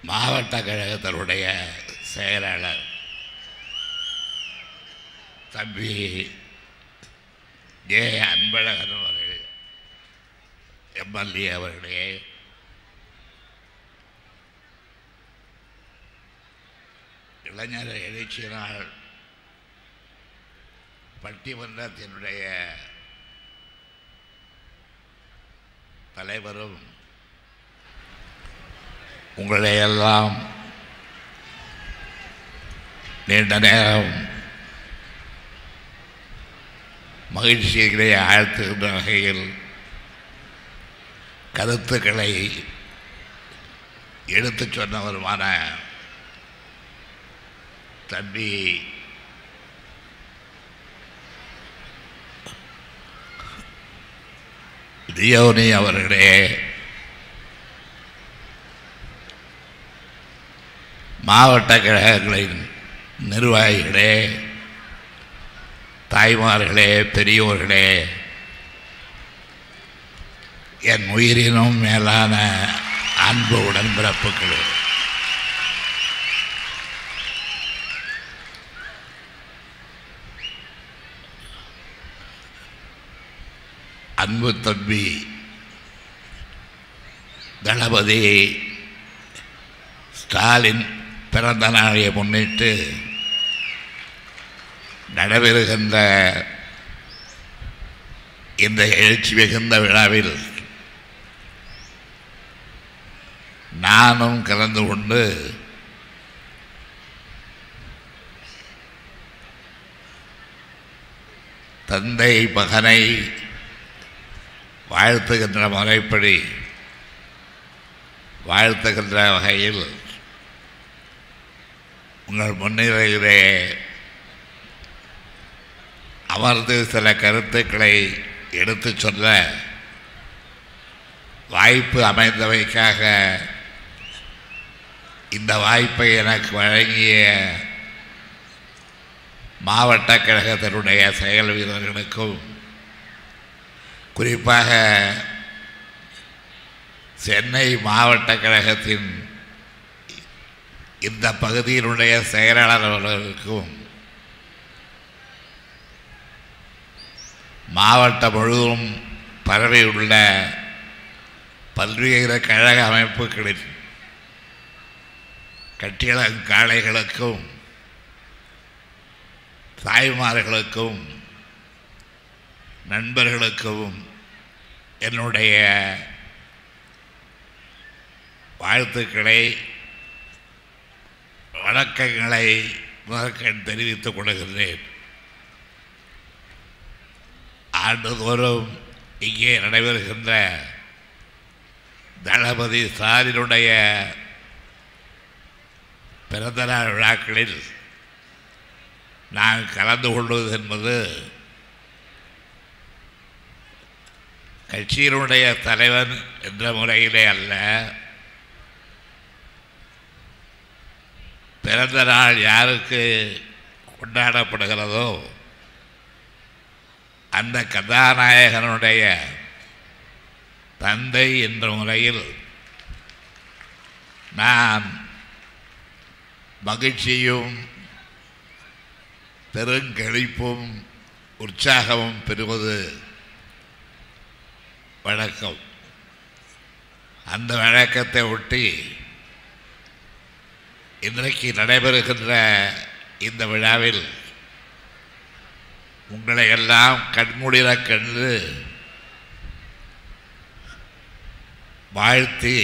மாவட்ட கழகத்தினுடைய செயலாளர் தம்பி ஜே அன்பழகன் அவர்கள் எம்எல்ஏ அவர்களே இளைஞர் எழுச்சி நாள் பட்டிமன்றத்தினுடைய தலைவரும் உங்களை எல்லாம் நீண்ட நேரம் மகிழ்ச்சிகளை ஆழ்த்துகின்ற வகையில் கருத்துக்களை எடுத்துச் சொன்னவருமான தம்பி தியோனி அவர்களே மாவட்ட கழகங்களின் நிர்வாகிகளே தாய்மார்களே பெரியோர்களே என் உயிரினும் மேலான அன்பு உடன்பிறப்புகளே அன்பு தம்பி தளபதி ஸ்டாலின் பிறந்த நாளை முன்னிட்டு நடைபெறுகின்ற இந்த எழுச்சி மிகுந்த விழாவில் நானும் கலந்து கொண்டு தந்தை மகனை வாழ்த்துகின்ற முறைப்படி வாழ்த்துகின்ற வகையில் உங்கள் முன்னிலையிலே அமர்ந்து சில கருத்துக்களை எடுத்துச் சொல்ல வாய்ப்பு அமைந்தவைக்காக இந்த வாய்ப்பை எனக்கு வழங்கிய மாவட்ட கழகத்தினுடைய செயல் வீரர்களுக்கும் குறிப்பாக சென்னை மாவட்ட கழகத்தின் இந்த பகுதியினுடைய செயலாளர் அவர்களுக்கும் மாவட்டம் முழுவதும் பரவியுள்ள பல்வேறு கழக அமைப்புகளின் கட்டிடங்காளைகளுக்கும் தாய்மார்களுக்கும் நண்பர்களுக்கும் என்னுடைய வாழ்த்துக்களை வணக்கங்களை முதற்கண் தெரிவித்துக் கொள்கிறேன் ஆண்டுதோறும் இங்கே நடைபெறுகின்ற தளபதி சாரினுடைய பிறந்தநாள் விழாக்களில் நான் கலந்து கொள்வது என்பது கட்சியினுடைய தலைவன் என்ற முறையிலே அல்ல பிறந்த நாள் யாருக்கு கொண்டாடப்படுகிறதோ அந்த கதாநாயகனுடைய தந்தை என்ற முறையில் நான் மகிழ்ச்சியும் பெருங்கழிப்பும் உற்சாகமும் பெறுவது வழக்கம் அந்த வழக்கத்தை ஒட்டி இன்றைக்கு நடைபெறுகின்ற இந்த விழாவில் உங்களை எல்லாம் கண்மூடிர கண்டு வாழ்த்தி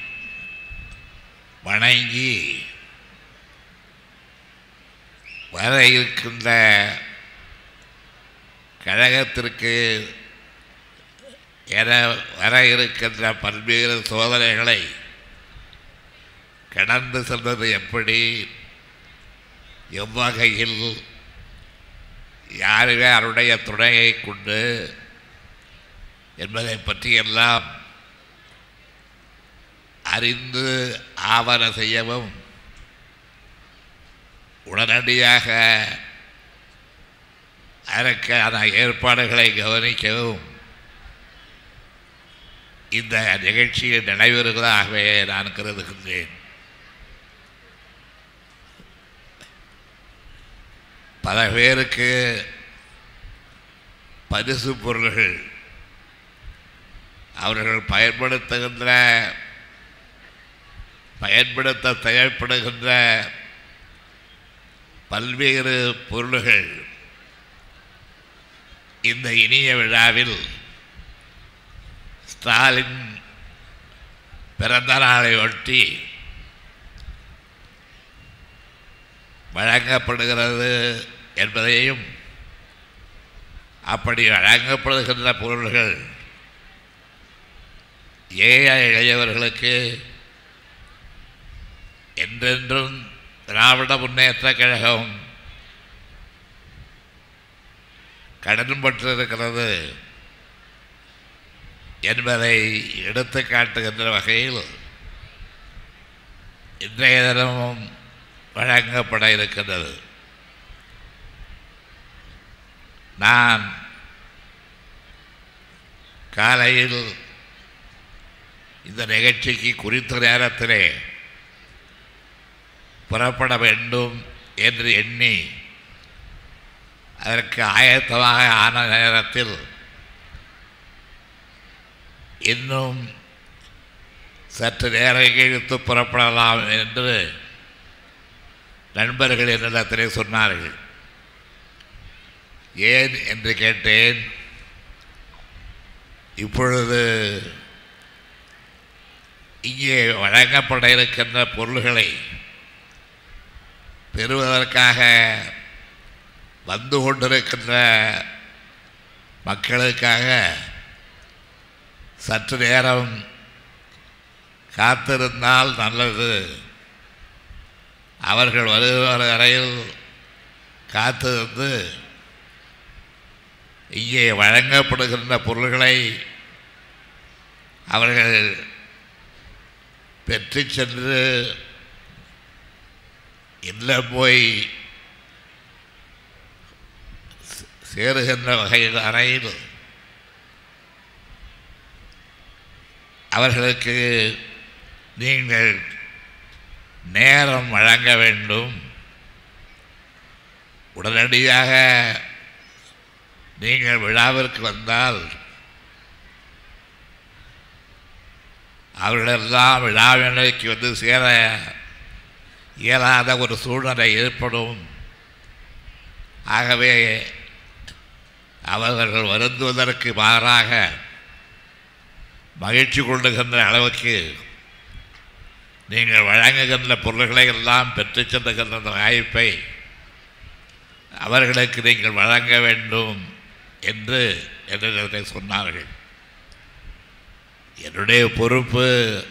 வணங்கி வர இருக்கின்ற கழகத்திற்கு என வர இருக்கின்ற பல்வேறு சோதனைகளை கடந்து செல்வது எப்படி எவ்வகையில் யாருமே அவருடைய துணையை கொண்டு என்பதை பற்றியெல்லாம் அறிந்து ஆவண செய்யவும் உடனடியாக அதற்கான ஏற்பாடுகளை கவனிக்கவும் இந்த நிகழ்ச்சியில் நடைபெறுவதாகவே நான் கருதுகின்றேன் பல பேருக்கு பரிசு பொருள்கள் அவர்கள் பயன்படுத்துகின்ற பயன்படுத்த தேவைப்படுகின்ற பல்வேறு பொருள்கள் இந்த இனிய விழாவில் ஸ்டாலின் பிறந்த நாளை ஒட்டி வழங்கப்படுகிறது என்பதையும் அப்படி வழங்கப்படுகின்ற பொருள்கள் ஏழை இளையவர்களுக்கு என்றென்றும் திராவிட முன்னேற்ற கழகம் கடன் பட்டிருக்கிறது என்பதை எடுத்து காட்டுகின்ற வகையில் இன்றைய தினமும் வழங்கப்பட இருக்கின்றது நான் காலையில் இந்த நிகழ்ச்சிக்கு குறித்த நேரத்திலே புறப்பட வேண்டும் என்று எண்ணி அதற்கு ஆயத்தமாக ஆன நேரத்தில் இன்னும் சற்று நேரம் கழித்து புறப்படலாம் என்று நண்பர்கள் என்னிடத்திலே சொன்னார்கள் ஏன் என்று கேட்டேன் இப்பொழுது இங்கே வழங்கப்பட இருக்கின்ற பொருள்களை பெறுவதற்காக வந்து கொண்டிருக்கின்ற மக்களுக்காக சற்று நேரம் காத்திருந்தால் நல்லது அவர்கள் வருகிற வரையில் காத்திருந்து இங்கே வழங்கப்படுகின்ற பொருள்களை அவர்கள் பெற்று சென்று இல்லம் போய் சேருகின்ற வகையில் அறையில் அவர்களுக்கு நீங்கள் நேரம் வழங்க வேண்டும் உடனடியாக நீங்கள் விழாவிற்கு வந்தால் அவர்களெல்லாம் விழாவினைக்கு வந்து சேர இயலாத ஒரு சூழ்நிலை ஏற்படும் ஆகவே அவர்கள் வருந்துவதற்கு மாறாக மகிழ்ச்சி கொள்ளுகின்ற அளவுக்கு நீங்கள் வழங்குகின்ற பொருள்களை எல்லாம் பெற்று செல்லுகின்ற அந்த வாய்ப்பை அவர்களுக்கு நீங்கள் வழங்க வேண்டும் என்று என்னிடத்தை சொன்னார்கள் என்னுடைய பொறுப்பு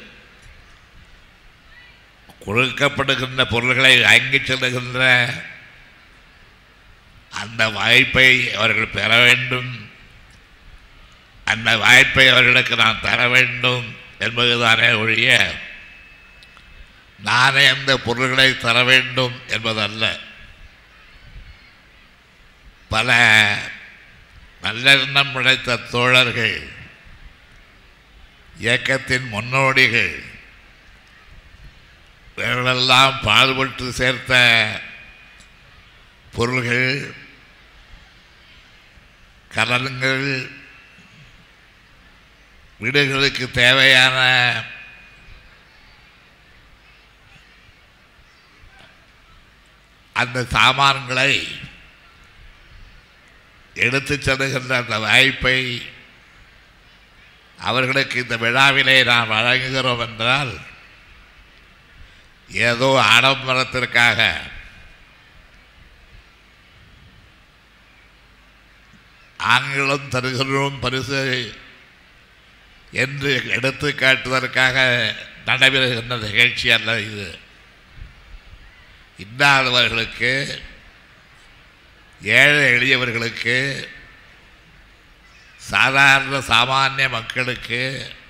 கொடுக்கப்படுகின்ற பொருள்களை வாங்கி செல்லுகின்ற அந்த வாய்ப்பை அவர்கள் பெற வேண்டும் அந்த வாய்ப்பை அவர்களுக்கு நான் தர வேண்டும் என்பதுதானே ஒழிய நானே அந்த பொருள்களை தர வேண்டும் என்பதல்ல பல நல்லெண்ணம் படைத்த தோழர்கள் இயக்கத்தின் முன்னோடிகள் இவர்களெல்லாம் பாடுபட்டு சேர்த்த பொருள்கள் கடன்கள் வீடுகளுக்கு தேவையான அந்த சாமான்களை எடுத்து செல்லுகின்ற அந்த வாய்ப்பை அவர்களுக்கு இந்த விழாவிலே நாம் வழங்குகிறோம் என்றால் ஏதோ ஆடம்பரத்திற்காக ஆங்கிலம் தருகிறோம் பரிசு என்று எடுத்து காட்டுவதற்காக நடைபெறுகின்ற நிகழ்ச்சி அல்ல இது இன்னாதவர்களுக்கு ஏழை எளியவர்களுக்கு சாதாரண சாமானிய மக்களுக்கு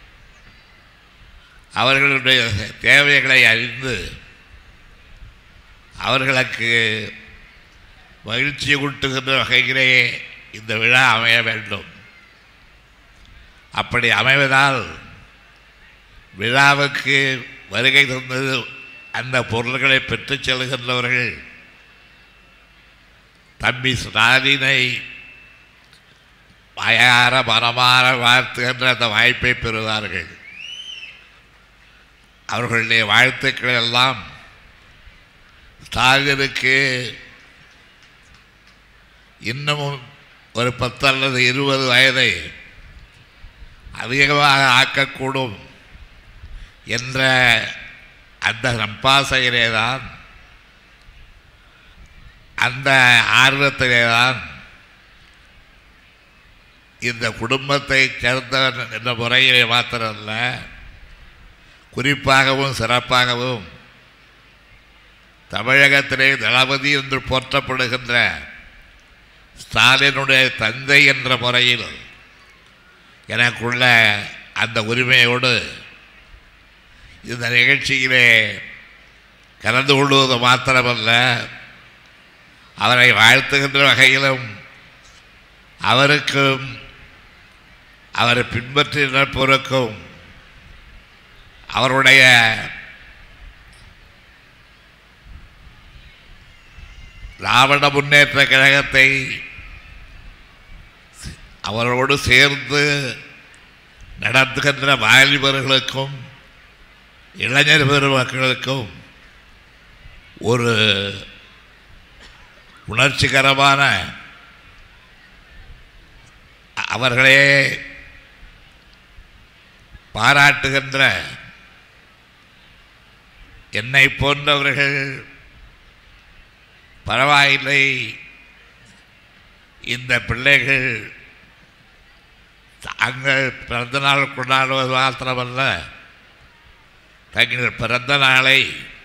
அவர்களுடைய தேவைகளை அறிந்து அவர்களுக்கு மகிழ்ச்சி கூட்டுகின்ற வகையிலே இந்த விழா அமைய வேண்டும் அப்படி அமைவதால் விழாவுக்கு வருகை தந்தது அந்த பொருள்களை பெற்றுச் செல்கின்றவர்கள் தம்பி ஸ்டாலினை வாயார மனமாற வாழ்த்துகின்ற அந்த வாய்ப்பை பெறுவார்கள் அவர்களுடைய வாழ்த்துக்கள் எல்லாம் ஸ்டாலினுக்கு இன்னமும் ஒரு பத்து அல்லது இருபது வயதை அதிகமாக ஆக்கக்கூடும் என்ற அந்த நம்பாசையிலே தான் அந்த ஆர்வத்திலே தான் இந்த குடும்பத்தை சேர்ந்தவன் என்ற முறையிலே மாத்திரமல்ல குறிப்பாகவும் சிறப்பாகவும் தமிழகத்திலே தளபதி என்று போற்றப்படுகின்ற ஸ்டாலினுடைய தந்தை என்ற முறையில் எனக்குள்ள அந்த உரிமையோடு இந்த நிகழ்ச்சியிலே கலந்து கொள்வது மாத்திரமல்ல அவரை வாழ்த்துகின்ற வகையிலும் அவருக்கும் அவரை பின்பற்றி நிற்போருக்கும் அவருடைய திராவிட முன்னேற்ற கழகத்தை அவரோடு சேர்ந்து நடத்துகின்ற வாலிபர்களுக்கும் இளைஞர் பெருமக்களுக்கும் ஒரு உணர்ச்சிகரமான அவர்களே பாராட்டுகின்ற என்னை போன்றவர்கள் பரவாயில்லை இந்த பிள்ளைகள் தாங்கள் பிறந்த நாள் கொண்டாடுவது மாத்திரமல்ல தங்கள் பிறந்த நாளை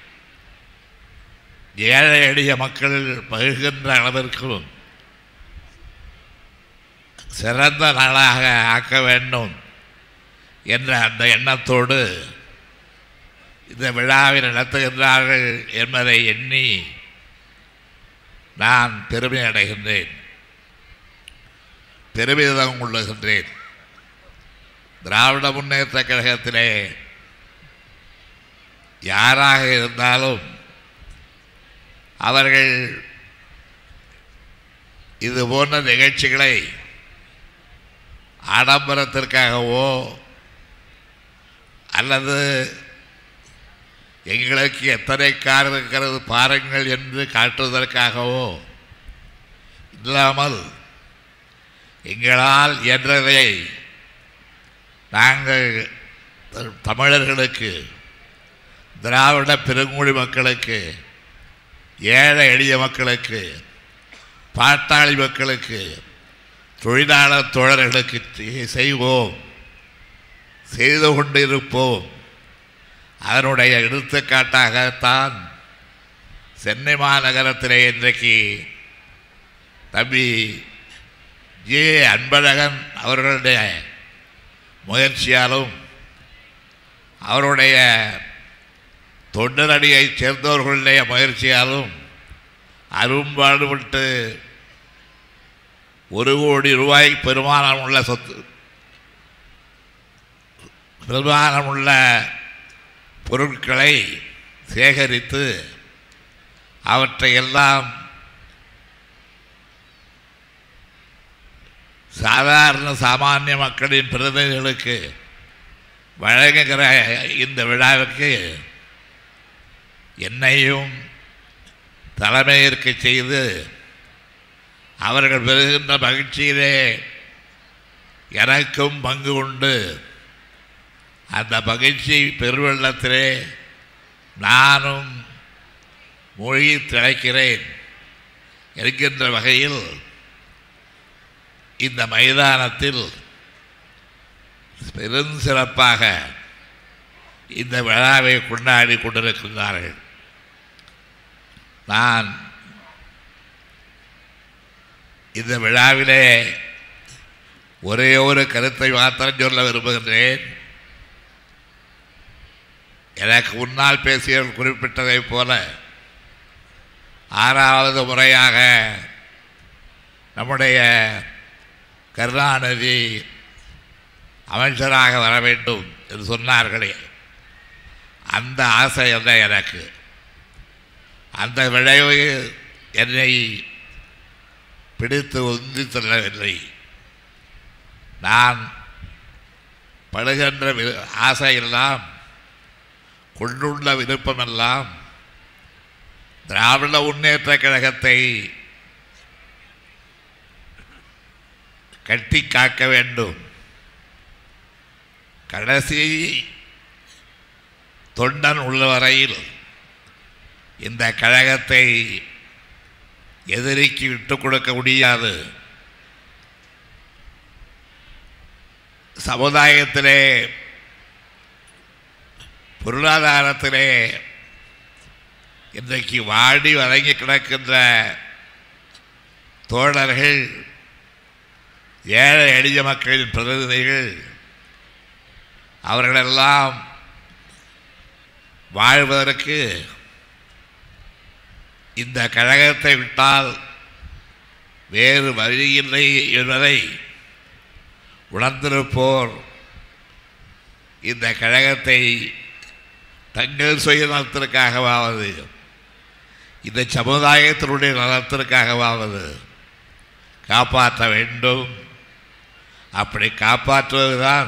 ஏழை எளிய மக்கள் பகிர்கின்ற அளவிற்கும் சிறந்த நாளாக ஆக்க வேண்டும் என்ற அந்த எண்ணத்தோடு இந்த விழாவை நடத்துகின்றார்கள் என்பதை எண்ணி நான் பெருமை அடைகின்றேன் பெருமிதம் கொள்ளுகின்றேன் திராவிட முன்னேற்ற கழகத்திலே யாராக இருந்தாலும் அவர்கள் இது போன்ற நிகழ்ச்சிகளை ஆடம்பரத்திற்காகவோ அல்லது எங்களுக்கு எத்தனை கார் இருக்கிறது பாருங்கள் என்று காட்டுவதற்காகவோ இல்லாமல் எங்களால் இயன்றதை நாங்கள் தமிழர்களுக்கு திராவிட பெருங்குடி மக்களுக்கு ஏழை எளிய மக்களுக்கு பாட்டாளி மக்களுக்கு தொழிலாளர் தோழர்களுக்கு செய்வோம் செய்து கொண்டிருப்போம் அதனுடைய எடுத்துக்காட்டாகத்தான் சென்னை மாநகரத்திலே இன்றைக்கு தம்பி ஜே அன்பழகன் அவர்களுடைய முயற்சியாலும் அவருடைய தொண்டரடியைச் சேர்ந்தவர்களுடைய முயற்சியாலும் அரும்பாடுபட்டு ஒரு கோடி ரூபாய் பெருமானம் உள்ள சொத்து பெருமானம் உள்ள பொருட்களை சேகரித்து அவற்றை எல்லாம் சாதாரண சாமானிய மக்களின் பிரதிநிதிகளுக்கு வழங்குகிற இந்த விழாவுக்கு என்னையும் தலைமையேற்க செய்து அவர்கள் பெறுகின்ற மகிழ்ச்சியிலே எனக்கும் பங்கு உண்டு அந்த மகிழ்ச்சி பெருவெள்ளத்திலே நானும் மூழ்கி திளைக்கிறேன் இருக்கின்ற வகையில் இந்த மைதானத்தில் பெருஞ்சிறப்பாக இந்த விழாவை கொண்டாடி கொண்டிருக்கின்றார்கள் நான் இந்த விழாவிலே ஒரே ஒரு கருத்தை மாத்திரம் சொல்ல விரும்புகின்றேன் எனக்கு முன்னால் பேசியவர் குறிப்பிட்டதைப் போல ஆறாவது முறையாக நம்முடைய கருணாநிதி அமைச்சராக வர வேண்டும் என்று சொன்னார்களே அந்த ஆசை அல்ல எனக்கு அந்த விளைவு என்னை பிடித்து உந்தி செல்லவில்லை நான் படுகின்ற வி- ஆசையெல்லாம் கொண்டுள்ள விருப்பமெல்லாம் திராவிட முன்னேற்ற கழகத்தை கட்டி காக்க வேண்டும் கடைசி தொண்டன் உள்ள வரையில் இந்த கழகத்தை எதிரிக்கு விட்டு கொடுக்க முடியாது சமுதாயத்திலே பொருளாதாரத்திலே இன்றைக்கு வாடி வதங்கி கிடக்கின்ற தோழர்கள் ஏழை எளிய மக்களின் பிரதிநிதிகள் அவர்களெல்லாம் வாழ்வதற்கு இந்த கழகத்தை விட்டால் வேறு வழியில்லை என்பதை உணர்ந்திருப்போர் இந்த கழகத்தை தங்கள் சுயநலத்திற்காகவாவது இந்த சமுதாயத்தினுடைய நலத்திற்காகவாவது காப்பாற்ற வேண்டும் அப்படி காப்பாற்றுவதுதான்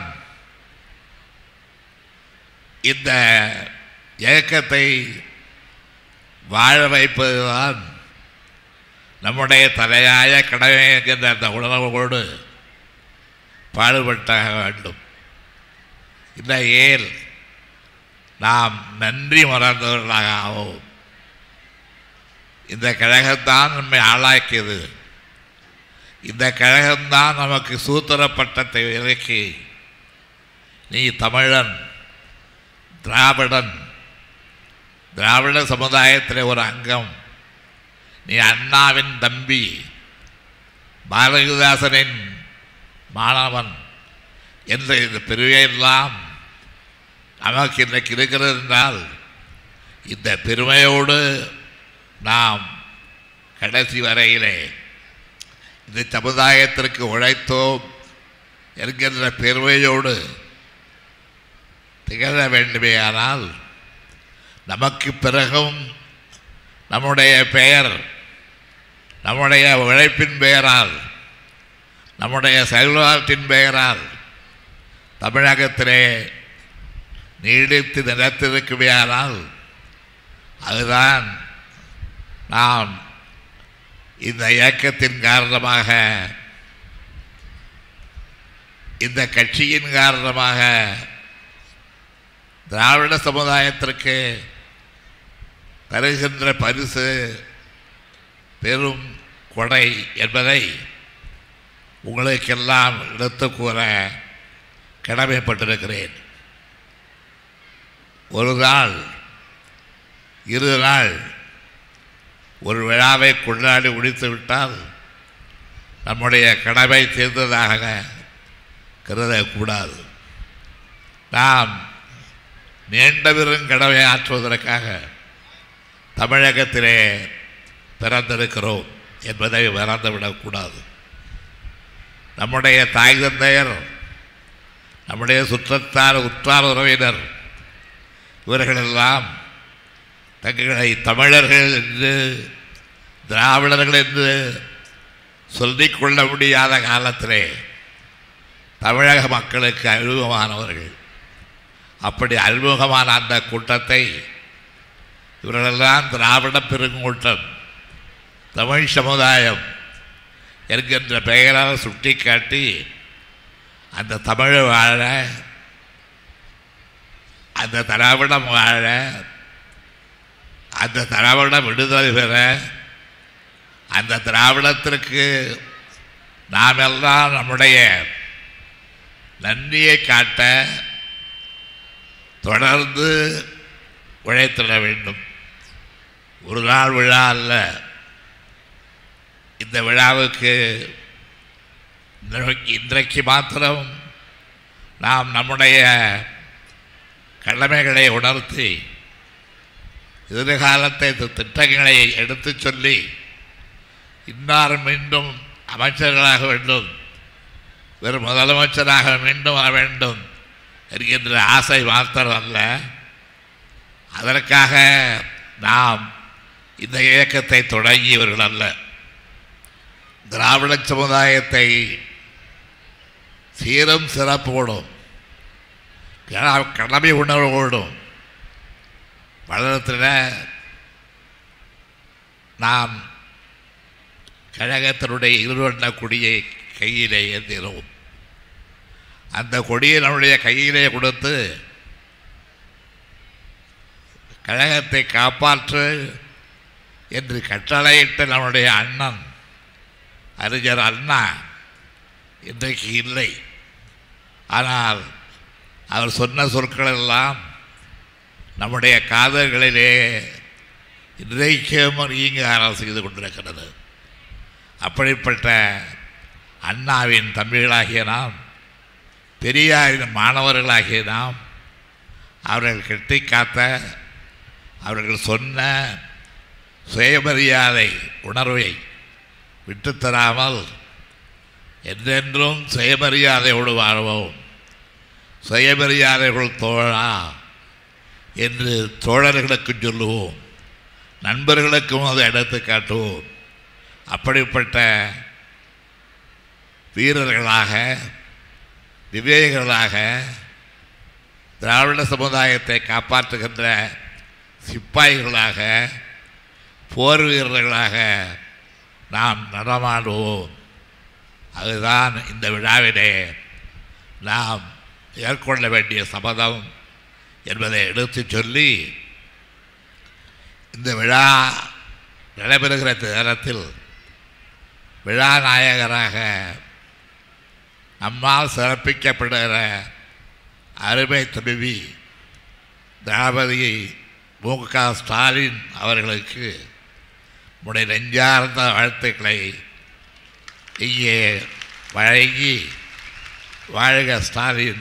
இந்த இயக்கத்தை வாழ வைப்பதுதான் நம்முடைய தலையாய கடமை என்கின்ற அந்த உணர்வோடு பாடுபட்டாக வேண்டும் இல்லை ஏல் நாம் நன்றி மறந்தவர்களாக ஆவோம் இந்த கழகம்தான் நம்மை ஆளாக்கியது இந்த கழகம்தான் நமக்கு சூத்திர பட்டத்தை இறக்கி நீ தமிழன் திராவிடன் திராவிட சமுதாயத்தில் ஒரு அங்கம் நீ அண்ணாவின் தம்பி பாரதிதாசனின் மாணவன் என்ற இந்த பிரிவையெல்லாம் நமக்கு இன்றைக்கு இருக்கிறது என்றால் இந்த பெருமையோடு நாம் கடைசி வரையிலே இந்த சமுதாயத்திற்கு உழைத்தோம் என்கின்ற பெருமையோடு திகழ வேண்டுமேயானால் நமக்கு பிறகும் நம்முடைய பெயர் நம்முடைய உழைப்பின் பெயரால் நம்முடைய செயல்பாட்டின் பெயரால் தமிழகத்திலே நீடித்து நிலைத்திருக்குமேயானால் அதுதான் நாம் இந்த இயக்கத்தின் காரணமாக இந்த கட்சியின் காரணமாக திராவிட சமுதாயத்திற்கு தருகின்ற பரிசு பெரும் கொடை என்பதை உங்களுக்கெல்லாம் எடுத்து கூற கடமைப்பட்டிருக்கிறேன் ஒரு நாள் இரு நாள் ஒரு விழாவை கொண்டாடி முடித்து விட்டால் நம்முடைய கடமை தீர்ந்ததாக கருதக்கூடாது நாம் நீண்ட பெரும் கடமை ஆற்றுவதற்காக தமிழகத்திலே பிறந்திருக்கிறோம் என்பதை மறந்துவிடக்கூடாது நம்முடைய தாய் தந்தையர் நம்முடைய சுற்றத்தார் உற்றார் உறவினர் இவர்களெல்லாம் தங்களை தமிழர்கள் என்று திராவிடர்கள் என்று சொல்லிக் கொள்ள முடியாத காலத்திலே தமிழக மக்களுக்கு அறிமுகமானவர்கள் அப்படி அறிமுகமான அந்த கூட்டத்தை இவர்களெல்லாம் திராவிட பெருங்கூட்டம் தமிழ் சமுதாயம் என்கின்ற பெயரால் சுட்டிக்காட்டி அந்த தமிழ் வாழ அந்த திராவிடம் வாழ அந்த திராவிடம் விடுதலை பெற அந்த திராவிடத்திற்கு நாம் எல்லாம் நம்முடைய நன்றியை காட்ட தொடர்ந்து உழைத்திட வேண்டும் ஒரு நாள் விழா அல்ல இந்த விழாவுக்கு இன்றைக்கு- இன்றைக்கு மாத்திரம் நாம் நம்முடைய கடமைகளை உணர்த்தி எதிர்காலத்தை தி- திட்டங்களை எடுத்துச் சொல்லி இன்னார் மீண்டும் அமைச்சர்களாக வேண்டும் வெறும் முதலமைச்சராக மீண்டும் வர வேண்டும் என்கின்ற ஆசை மாத்திரம் அல்ல அதற்காக நாம் இந்த இயக்கத்தை தொடங்கியவர்கள் அல்ல திராவிட சமுதாயத்தை சீரும் சிறப்போடும் கட- கடமை உணர்வோடும் வளர்த்துல நாம் கழகத்தினுடைய இருவண்ண கொடியை கையிலே ஏந்தினோம் அந்த கொடியை நம்முடைய கையிலே கொடுத்து கழகத்தை காப்பாற்று என்று கட்டளையிட்ட நம்முடைய அண்ணன் அறிஞர் அண்ணா இன்றைக்கு இல்லை ஆனால் அவர் சொன்ன சொற்கள் எல்லாம் நம்முடைய காதல்களிலே இன்றைக்கும் ஈங்காரம் செய்து கொண்டிருக்கிறது அப்படிப்பட்ட அண்ணாவின் தம்பிகளாகிய நாம் பெரியாரின் மாணவர்களாகிய நாம் அவர்கள் கெட்டி காத்த அவர்கள் சொன்ன சுயமரியாதை உணர்வை விட்டுத்தராமல் என்றென்றும் சுயமரியாதையோடு வாழ்வோம் சுயமரியாதைகள் தோழா என்று தோழர்களுக்கு சொல்லுவோம் நண்பர்களுக்கும் அதை எடுத்து காட்டுவோம் அப்படிப்பட்ட வீரர்களாக விவேகர்களாக திராவிட சமுதாயத்தை காப்பாற்றுகின்ற சிப்பாய்களாக போர் வீரர்களாக நாம் நடமாடுவோம் அதுதான் இந்த விழாவிலே நாம் மேற்கொள்ள வேண்டிய சபதம் என்பதை எடுத்துச் சொல்லி இந்த விழா நடைபெறுகிற நேரத்தில் விழா நாயகராக நம்மால் சிறப்பிக்கப்படுகிற அருமை துருவி திரௌபதி மு க ஸ்டாலின் அவர்களுக்கு உடைய நெஞ்சார்ந்த வாழ்த்துக்களை இங்கே வழங்கி வாழ்க ஸ்டாலின்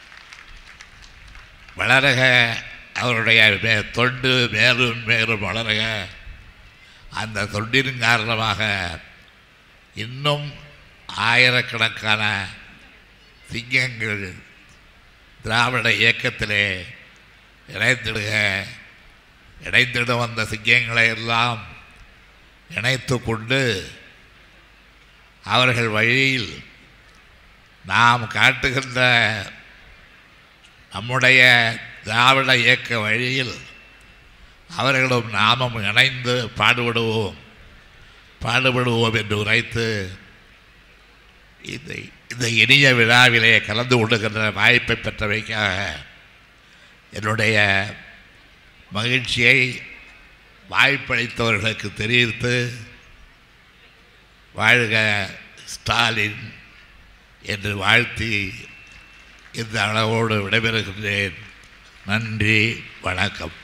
வளரக அவருடைய மே தொண்டு மேலும் மேலும் வளருக அந்த தொண்டின் காரணமாக இன்னும் ஆயிரக்கணக்கான சிங்கங்கள் திராவிட இயக்கத்திலே இணைத்திடுக இணைத்திட வந்த சிங்கங்களை எல்லாம் இணைத்து கொண்டு அவர்கள் வழியில் நாம் காட்டுகின்ற நம்முடைய திராவிட இயக்க வழியில் அவர்களும் நாமும் இணைந்து பாடுபடுவோம் பாடுபடுவோம் என்று உரைத்து இந்த இந்த இனிய விழாவிலே கலந்து கொள்ளுகின்ற வாய்ப்பை பெற்றவைக்காக என்னுடைய மகிழ்ச்சியை வாய்ப்பளித்தவர்களுக்கு தெரிவித்து வாழ்க ஸ்டாலின் என்று வாழ்த்தி இந்த அளவோடு விடைபெறுகின்றேன் நன்றி வணக்கம்